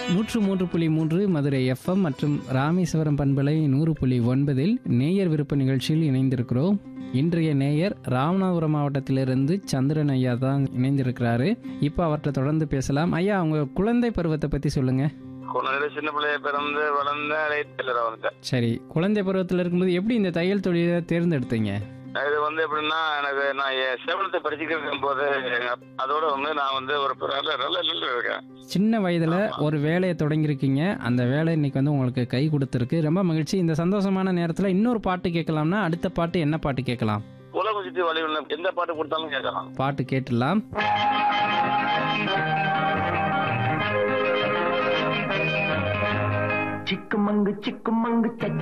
நூற்று மூன்று புள்ளி மூன்று மதுரை எஃப்எம் மற்றும் ராமேஸ்வரம் பண்பலை நூறு புள்ளி ஒன்பதில் நேயர் விருப்ப நிகழ்ச்சியில் இணைந்திருக்கிறோம் இன்றைய நேயர் ராமநாதபுரம் மாவட்டத்திலிருந்து சந்திரன் ஐயா தான் இணைந்திருக்கிறாரு இப்போ அவர்கிட்ட தொடர்ந்து பேசலாம் ஐயா உங்க குழந்தை பருவத்தை பத்தி சொல்லுங்க குழந்தையில சின்ன பிள்ளைய பிறந்து வளர்ந்த ரைட் டெய்லரா வந்துட்டேன் சரி குழந்தை பருவத்தில் இருக்கும்போது எப்படி இந்த தையல் தொழிலை தேர்ந்தெடுத்தீங்க இது வந்து எப்படின்னா எனக்கு நான் என் சேவலத்தை படிச்சுக்கிட்டு இருக்கும்போது எங்க அப்- அதோட வந்து நான் வந்து ஒரு நல்ல நல்ல நிலையில இருக்கேன் சின்ன வயதில் ஒரு வேலையை தொடங்கியிருக்கீங்க அந்த வேலை இன்னைக்கு வந்து உங்களுக்கு கை கொடுத்துருக்கு ரொம்ப மகிழ்ச்சி இந்த சந்தோஷமான நேரத்தில் இன்னொரு பாட்டு கேட்கலாம்னா அடுத்த பாட்டு என்ன பாட்டு கேட்கலாம் உலகம் சுற்றி வழி உள்ள எந்த பாட்டு கொடுத்தாலும் கேட்கலாம் பாட்டு கேட்டுடலாம் சிக்குமங்கு சிக்குமங்கு சக்க